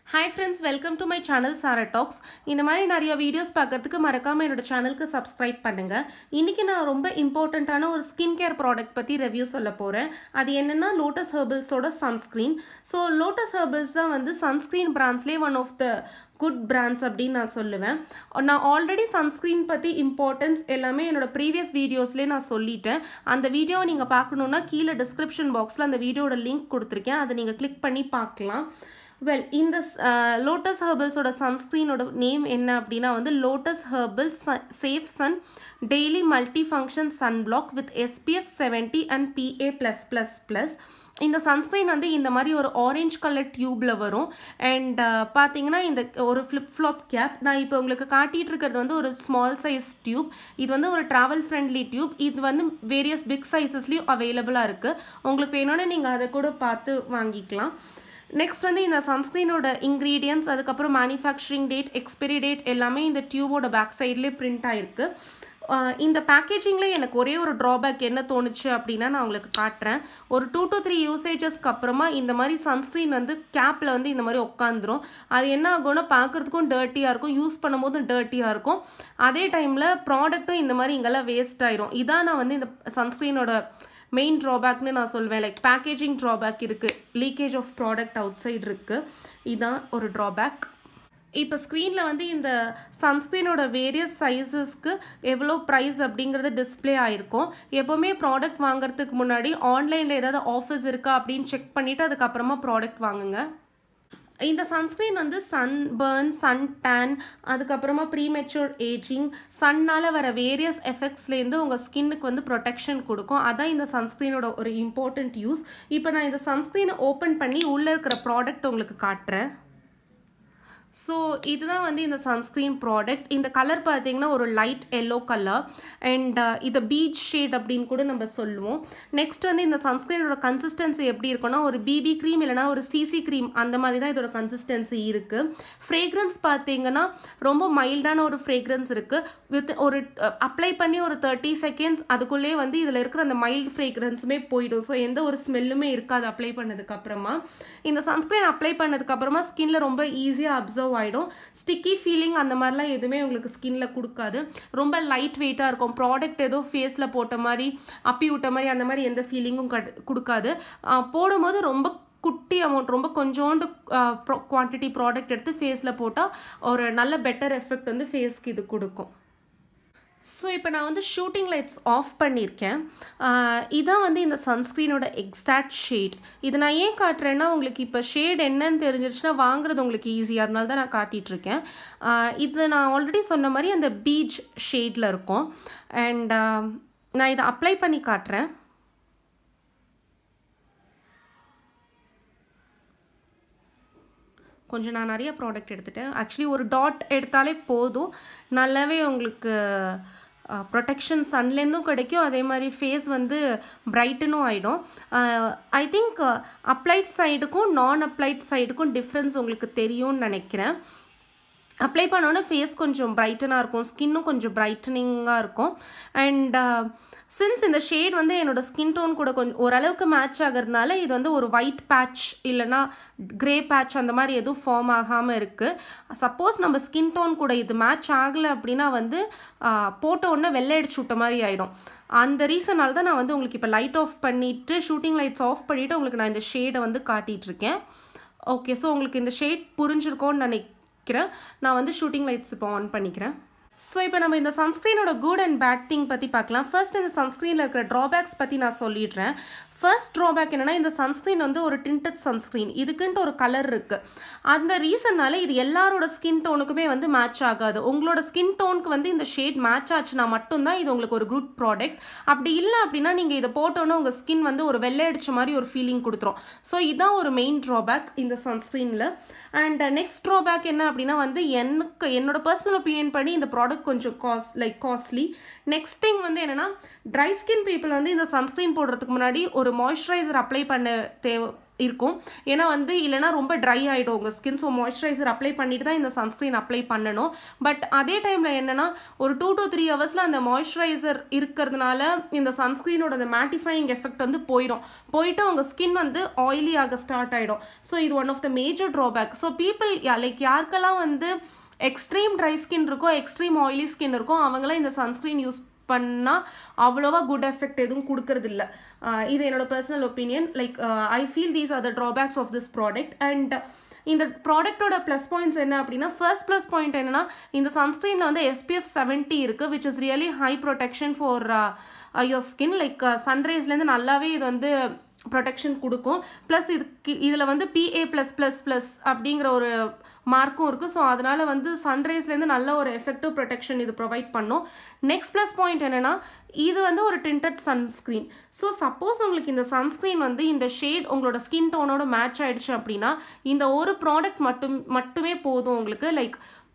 hi friends welcome to my channel Sara talks இந்த மாதிரி நிறைய வீடியோஸ் பார்க்கறதுக்கு மறக்காமல் என்னோட சேனலுக்கு சப்ஸ்கிரைப் பண்ணுங்கள் இன்றைக்கி நான் ரொம்ப இம்பார்ட்டண்ட்டான ஒரு ஸ்கின் கேர் ப்ராடக்ட் பற்றி ரிவ்யூ சொல்ல போகிறேன் அது என்னென்னா லோட்டஸ் ஹெர்பல்ஸோட சன்ஸ்க்ரீன் ஸோ லோட்டஸ் ஹெர்பல்ஸ் தான் வந்து சன்ஸ்க்ரீன் பிராண்ட்ஸ்லேயே one of the good brands அப்படின்னு நான் சொல்லுவேன் நான் ஆல்ரெடி சன்ஸ்க்ரீன் பற்றி இம்பார்ட்டன்ஸ் எல்லாமே என்னோட ப்ரீவியஸ் வீடியோஸ்லேயே நான் சொல்லிட்டேன் அந்த வீடியோவை நீங்கள் பார்க்கணுன்னா கீழே டிஸ்கிரிப்ஷன் பாக்ஸில் அந்த வீடியோட லிங்க் கொடுத்துருக்கேன் அதை நீங்கள் கிளிக் பண்ணி பார்க்கலாம் வெல் இந்த லோட்டஸ் ஹெர்பல்ஸோட சன்ஸ்க்ரீனோட நேம் என்ன அப்படின்னா வந்து Lotus herbal safe sun daily multi function sun block with SPF seventy and PA plus plus plus இந்த சன்ஸ்க்ரீன் வந்து இந்த மாதிரி ஒரு ஆரஞ்ச் கலர் டியூப்பில் வரும் அண்ட் பார்த்தீங்கன்னா இந்த ஒரு ஃப்ளிப் ஃப்ளாப் கேப் நான் இப்போ உங்களுக்கு காட்டிகிட்டு இருக்கிறது வந்து ஒரு ஸ்மால் சைஸ் டியூப் இது வந்து ஒரு ட்ராவல் ஃப்ரெண்ட்லி டியூப் இது வந்து வேரியஸ் பிக் சைஸஸ்லேயும் அவைலபிளாக இருக்குது உங்களுக்கு வேணும்னா நீங்கள் அதை கூட பார்த்து வாங்கிக்கலாம் நெக்ஸ்ட் வந்து இந்த சன்ஸ்க்ரீனோட இன்க்ரீடியன்ஸ் அதுக்கப்புறம் மேனுஃபேக்சரிங் டேட் எக்ஸ்பைரி டேட் எல்லாமே இந்த டியூபோட பேக் சைட்லேயே பிரிண்ட் ஆகிருக்கு இந்த பேக்கேஜிங்கில் எனக்கு ஒரே ஒரு ட்ராபேக் என்ன தோணுச்சு அப்படின்னா நான் உங்களுக்கு காட்டுறேன் ஒரு டூ டு த்ரீ யூசேஜஸ்க்கு அப்புறமா இந்த மாதிரி சன்ஸ்க்ரீன் வந்து கேப்பில் வந்து இந்த மாதிரி உட்காந்துரும் அது என்ன ஆகும்னா பார்க்குறதுக்கும் டர்ட்டியாக இருக்கும் யூஸ் பண்ணும்போதும் டர்ட்டியாக இருக்கும் அதே டைமில் ப்ராடக்ட்டும் இந்த மாதிரி இங்கெல்லாம் வேஸ்ட் ஆயிரும் இதான் நான் வந்து இந்த சன்ஸ்க்ரீனோட மெயின் ட்ராபேக்னு நான் சொல்வேன் லைக் பேக்கேஜிங் ட்ராபேக் இருக்குது leakage of product outside இருக்குது இதுதான் ஒரு ட்ராபேக் இப்போ ஸ்க்ரீனில் வந்து இந்த சன்ஸ்க்ரீனோட வேரியஸ் சைஸஸ்க்கு எவ்வளோ ப்ரைஸ் அப்படிங்கிறது டிஸ்பிளே ஆகிருக்கும் எப்போவுமே ப்ராடக்ட் வாங்குறதுக்கு முன்னாடி ஆன்லைனில் ஏதாவது ஆஃபர்ஸ் இருக்கா அப்படின்னு செக் பண்ணிவிட்டு அதுக்கப்புறமா ப்ராடக்ட் வாங்குங்க இந்த சன்ஸ்க்ரீன் வந்து சன் பேர்ன் சன் டேன் அதுக்கப்புறமா ப்ரீமெச்சூர் ஏஜிங் சன்னால் வர வேரியஸ் எஃபெக்ட்ஸ்லேருந்து உங்கள் ஸ்கின்னுக்கு வந்து ப்ரொடெக்ஷன் கொடுக்கும் அதான் இந்த சன்ஸ்க்ரீனோட ஒரு இம்பார்ட்டண்ட் யூஸ் இப்போ நான் இந்த சன்ஸ்க்ரீனை ஓப்பன் பண்ணி உள்ளே இருக்கிற ப்ராடக்ட் உங்களுக்கு காட்டுறேன் ஸோ இதுதான் வந்து இந்த சன்ஸ்க்ரீன் ப்ராடக்ட் இந்த கலர் பார்த்தீங்கன்னா ஒரு லைட் எல்லோ கலர் அண்ட் இதை பீச் ஷேட் அப்படின்னு கூட நம்ம சொல்லுவோம் நெக்ஸ்ட் வந்து இந்த சன்ஸ்க்ரீனோட கன்சிஸ்டன்சி எப்படி இருக்குன்னா ஒரு பிபி க்ரீம் இல்லைனா ஒரு சிசி க்ரீம் அந்த மாதிரி தான் இதோட கன்சிஸ்டன்சி இருக்குது ஃப்ரேக்ரன்ஸ் பார்த்தீங்கன்னா ரொம்ப மைல்டான ஒரு ஃப்ரேக்ரன்ஸ் இருக்குது வித் ஒரு அப்ளை பண்ணி ஒரு தேர்ட்டி செகண்ட்ஸ் அதுக்குள்ளேயே வந்து இதில் இருக்கிற அந்த மைல்டு ஃப்ரேக்ரன்ஸுமே போயிடும் ஸோ எந்த ஒரு ஸ்மெல்லுமே இருக்காது அப்ளை பண்ணதுக்கப்புறமா இந்த சன்ஸ்க்ரீன் அப்ளை பண்ணதுக்கப்புறமா ஸ்கின்ல ரொம்ப ஈஸியாக அப்சர்வ் அப்சர்வ் ஆகிடும் ஸ்டிக்கி ஃபீலிங் அந்த மாதிரிலாம் எதுவுமே உங்களுக்கு ஸ்கின்ல கொடுக்காது ரொம்ப லைட் வெயிட்டாக இருக்கும் ப்ராடக்ட் ஏதோ ஃபேஸில் போட்ட மாதிரி அப்பி விட்ட மாதிரி அந்த மாதிரி எந்த ஃபீலிங்கும் கொடுக்காது போடும்போது ரொம்ப குட்டி அமௌண்ட் ரொம்ப கொஞ்சோண்டு குவான்டிட்டி ப்ராடக்ட் எடுத்து ஃபேஸில் போட்டால் ஒரு நல்ல பெட்டர் எஃபெக்ட் வந்து ஃபேஸ்க்கு இது கொடுக்கும் ஸோ இப்போ நான் வந்து ஷூட்டிங் லைட்ஸ் ஆஃப் பண்ணியிருக்கேன் இதான் வந்து இந்த சன்ஸ்க்ரீனோட எக்ஸாக்ட் ஷேட் இது நான் ஏன் காட்டுறேன்னா உங்களுக்கு இப்போ ஷேட் என்னன்னு தெரிஞ்சிருச்சுன்னா வாங்குறது உங்களுக்கு ஈஸியாக அதனால தான் நான் காட்டிகிட்ருக்கேன் இது நான் ஆல்ரெடி சொன்ன மாதிரி அந்த பீச் ஷேடில் இருக்கும் அண்ட் நான் இதை அப்ளை பண்ணி காட்டுறேன் கொஞ்சம் நான் நிறைய ப்ராடக்ட் எடுத்துட்டேன் ஆக்சுவலி ஒரு டாட் எடுத்தாலே போதும் நல்லாவே உங்களுக்கு ப்ரொடெக்ஷன் சன்லேருந்தும் கிடைக்கும் அதே மாதிரி ஃபேஸ் வந்து பிரைட்டனும் ஆகிடும் ஐ திங்க் அப்ளைட் சைடுக்கும் நான் அப்ளைட் சைடுக்கும் டிஃப்ரென்ஸ் உங்களுக்கு தெரியும்னு நினைக்கிறேன் அப்ளை பண்ணோன்னே ஃபேஸ் கொஞ்சம் பிரைட்டனாக இருக்கும் ஸ்கின்னும் கொஞ்சம் பிரைட்டனிங்காக இருக்கும் அண்ட் சின்ஸ் இந்த ஷேட் வந்து என்னோட ஸ்கின் டோன் கூட கொஞ்சம் ஓரளவுக்கு மேட்ச் ஆகிறதுனால இது வந்து ஒரு ஒயிட் பேட்ச் இல்லைனா க்ரே பேட்ச் அந்த மாதிரி எதுவும் ஃபார்ம் ஆகாமல் இருக்குது சப்போஸ் நம்ம ஸ்கின் டோன் கூட இது மேட்ச் ஆகலை அப்படின்னா வந்து போட்ட உடனே வெள்ளை அடிச்சு விட்ட மாதிரி ஆகிடும் அந்த ரீசனால் தான் நான் வந்து உங்களுக்கு இப்போ லைட் ஆஃப் பண்ணிவிட்டு ஷூட்டிங் லைட்ஸ் ஆஃப் பண்ணிவிட்டு உங்களுக்கு நான் இந்த ஷேடை வந்து காட்டிகிட்ருக்கேன் ஓகே ஸோ உங்களுக்கு இந்த ஷேட் புரிஞ்சிருக்கோன்னு நினைக்கிறேன் நான் வந்து ஷூட்டிங் லைட்ஸ் இப்போ ஆன் பண்ணிக்கிறேன் ஸோ இப்போ நம்ம இந்த சன்ஸ்க்ரீனோட குட் அண்ட் பேட் திங் பற்றி பார்க்கலாம் ஃபர்ஸ்ட் இந்த சன்ஸ்க்ரீனில் இருக்கிற ட்ராபேக்ஸ் பற்றி நான் சொல்லிடுறேன் ஃபர்ஸ்ட் ட்ராபேக் என்னென்னா இந்த சன்ஸ்க்ரீன் வந்து ஒரு டிண்டட் சன்ஸ்க்ரீன் இதுக்குன்ட்டு ஒரு கலர் இருக்குது அந்த ரீசன்னால இது எல்லாரோட ஸ்கின் டோனுக்குமே வந்து மேட்ச் ஆகாது உங்களோட ஸ்கின் டோனுக்கு வந்து இந்த ஷேட் மேட்ச் ஆச்சுன்னா மட்டும்தான் இது உங்களுக்கு ஒரு குட் ப்ராடக்ட் அப்படி இல்லை அப்படின்னா நீங்கள் இதை போட்டோன்னே உங்கள் ஸ்கின் வந்து ஒரு வெள்ளை அடிச்ச மாதிரி ஒரு ஃபீலிங் கொடுத்துரும் ஸோ இதுதான் ஒரு மெயின் ட்ராபேக் இந்த சன்ஸ்க்ரீனில் அண்ட் நெக்ஸ்ட் ட்ராபேக் என்ன அப்படின்னா வந்து எனக்கு என்னோட பர்சனல் ஒப்பீனியன் படி இந்த ப்ராடக்ட் கொஞ்சம் cost like costly next thing வந்து என்னென்னா ட்ரை ஸ்கின் பீப்புள் வந்து இந்த சன்ஸ்க்ரீன் போடுறதுக்கு முன்னாடி ஒரு மாய்ஸ்சரைசர் அப்ளை பண்ண தேவை இருக்கும் ஏன்னா வந்து இல்லைனா ரொம்ப ட்ரை ஆகிடும் உங்கள் ஸ்கின் ஸோ மாய்ஸ்சரைசர் அப்ளை பண்ணிட்டு தான் இந்த சன்ஸ்க்ரீன் அப்ளை பண்ணணும் பட் அதே டைமில் என்னென்னா ஒரு டூ டு த்ரீ ஹவர்ஸில் அந்த மாய்ஸ்சரைசர் இருக்கிறதுனால இந்த சன்ஸ்க்ரீனோட அந்த மேட்டிஃபைங் எஃபெக்ட் வந்து போயிடும் போயிட்டு உங்கள் ஸ்கின் வந்து ஆயிலி ஆக ஸ்டார்ட் ஆகிடும் ஸோ இது one of the major drawback so people like யாருக்கெல்லாம் வந்து எக்ஸ்ட்ரீம் ட்ரை ஸ்கின் இருக்கோ எக்ஸ்ட்ரீம் ஆயிலி ஸ்கின் இருக்கோ அவங்களாம் இந்த சன்ஸ்க்ரீன் யூஸ் பண்ணால் அவ்வளோவா குட் எஃபெக்ட் எதுவும் கொடுக்கறதில்ல இது என்னோட personal opinion like I feel these are the drawbacks of this product and இந்த ப்ராடக்ட்டோட ப்ளஸ் பாயிண்ட்ஸ் என்ன அப்படின்னா ஃபர்ஸ்ட் ப்ளஸ் பாயிண்ட் என்னன்னா இந்த சன்ஸ்க்ரீனில் வந்து எஸ்பிஎஃப் செவன்ட்டி இருக்குது which is really high protection for your skin like சன்ரைஸ்லேருந்து நல்லாவே இது வந்து ப்ரொடெக்ஷன் கொடுக்கும் ப்ளஸ் இதுக்கு இதில் வந்து பிஏ ப்ளஸ் ப்ளஸ் ப்ளஸ் அப்படிங்கிற ஒரு மார்க்கும் இருக்குது ஸோ அதனால் வந்து சன்ரைஸ்லேருந்து நல்ல ஒரு எஃபெக்டிவ் ப்ரொடெக்ஷன் இது ப்ரொவைட் பண்ணும் நெக்ஸ்ட் ப்ளஸ் பாயிண்ட் என்னென்னா இது வந்து ஒரு டிண்டட் சன்ஸ்க்ரீன் ஸோ சப்போஸ் உங்களுக்கு இந்த சன்ஸ்க்ரீன் வந்து இந்த ஷேட் உங்களோட ஸ்கின் டோனோட மேட்ச் ஆகிடுச்சு அப்படின்னா இந்த ஒரு ப்ராடக்ட் மட்டும் மட்டுமே போதும் உங்களுக்கு லைக்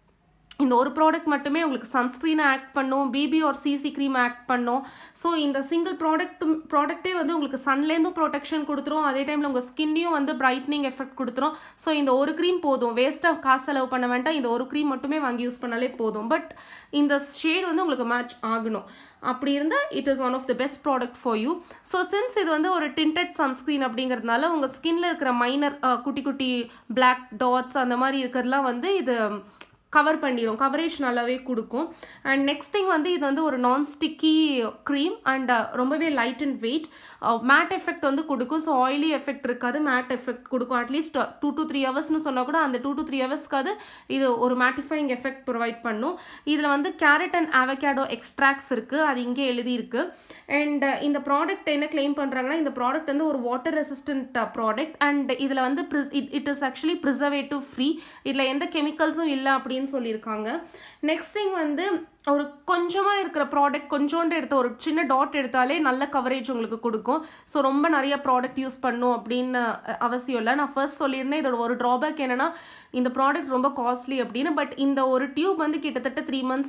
இந்த ஒரு ப்ராடக்ட் மட்டுமே உங்களுக்கு சன்ஸ்க்ரீனை ஆக்ட் பண்ணும் பிபி ஒரு சிசி க்ரீம் ஆக்ட் பண்ணும் ஸோ இந்த சிங்கிள் ப்ராடக்ட் ப்ராடக்ட்டே வந்து உங்களுக்கு சன்லேருந்தும் ப்ரொடெக்ஷன் கொடுத்துரும் அதே டைமில் உங்கள் ஸ்கின்னையும் வந்து பிரைட்னிங் எஃபெக்ட் கொடுத்துரும் ஸோ இந்த ஒரு க்ரீம் போதும் வேஸ்ட்டாக காசு செலவு பண்ண வேண்டாம் இந்த ஒரு க்ரீம் மட்டுமே வாங்கி யூஸ் பண்ணாலே போதும் பட் இந்த ஷேட் வந்து உங்களுக்கு மேட்ச் ஆகணும் அப்படி இருந்தால் it is one of the best product for you so since இது வந்து ஒரு டிண்டட் சன்ஸ்க்ரீன் அப்படிங்கிறதுனால உங்கள் ஸ்கின்ல இருக்கிற மைனர் குட்டி குட்டி பிளாக் டாட்ஸ் அந்த மாதிரி இருக்கிறதுலாம் வந்து இது கவர் பண்ணிடும் கவரேஜ் நல்லாவே கொடுக்கும் அண்ட் நெக்ஸ்ட் திங் வந்து இது வந்து ஒரு நான் ஸ்டிக்கி க்ரீம் அண்ட் ரொம்பவே light and weight matte effect வந்து கொடுக்கும் ஸோ ஆயிலி எஃபெக்ட் இருக்காது மேட் எஃபெக்ட் கொடுக்கும் அட்லீஸ்ட் டூ டு த்ரீ ஹவர்ஸ்னு சொன்னால் கூட அந்த டூ டு த்ரீ ஹவர்ஸ்க்காவது இது ஒரு மேட்டிஃபைங் எஃபெக்ட் ப்ரொவைட் பண்ணும் இதில் வந்து கேரட் அண்ட் அவகேடோ எக்ஸ்ட்ராக்ட்ஸ் இருக்குது அது இங்கே எழுதியிருக்கு அண்ட் இந்த ப்ராடக்ட் என்ன கிளைம் பண்ணுறாங்கன்னா இந்த ப்ராடக்ட் வந்து ஒரு வாட்டர் ரெசிஸ்டன்ட் ப்ராடக்ட் அண்ட் இதில் வந்து it is actually preservative free இதில் எந்த கெமிக்கல்ஸும் இல்லை அப்படின்னு சொல்லியிருக்காங்க நெக்ஸ்ட் திங் வந்து ஒரு கொஞ்சமாக இருக்கிற ப்ராடக்ட் கொஞ்சோண்டு எடுத்த ஒரு சின்ன டாட் எடுத்தாலே நல்ல கவரேஜ் உங்களுக்கு கொடுக்கும் ஸோ ரொம்ப நிறைய ப்ராடக்ட் யூஸ் பண்ணும் அப்படின்னு அவசியம் இல்லை நான் ஃபர்ஸ்ட் சொல்லியிருந்தேன் இதோட ஒரு ட்ராபேக் என்னென்னா இந்த ப்ராடக்ட் ரொம்ப காஸ்ட்லி அப்படின்னு பட் இந்த ஒரு டியூப் வந்து கிட்டத்தட்ட three months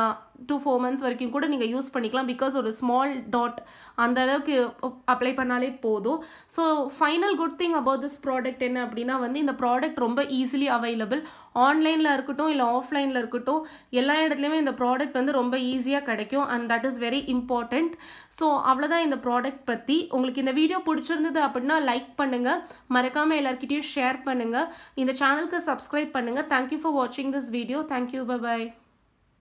two four months வரைக்கும் கூட நீங்கள் யூஸ் பண்ணிக்கலாம் பிகாஸ் ஒரு ஸ்மால் டாட் அந்த அளவுக்கு அப்ளை பண்ணாலே போதும் so final good thing about this product என்ன அப்படின்னா வந்து இந்த ப்ராடக்ட் ரொம்ப ஈஸிலி அவைலபிள் ஆன்லைனில் இருக்கட்டும் இல்லை ஆஃப்லைனில் இருக்கட்டும் எல்லா இடத்துலையுமே இந்த ப்ராடக்ட் வந்து ரொம்ப ஈஸியாக கிடைக்கும் and that is very important so அவ்வளோதான் இந்த ப்ராடக்ட் பற்றி உங்களுக்கு இந்த வீடியோ பிடிச்சிருந்தது அப்படின்னா லைக் பண்ணுங்கள் மறக்காமல் எல்லாருக்கிட்டையும் ஷேர் பண்ணுங்கள் இந்த சேனலுக்கு சப்ஸ்கிரைப் பண்ணுங்கள் தேங்க்யூ ஃபார் வாட்சிங் திஸ் வீடியோ தேங்க்யூ பை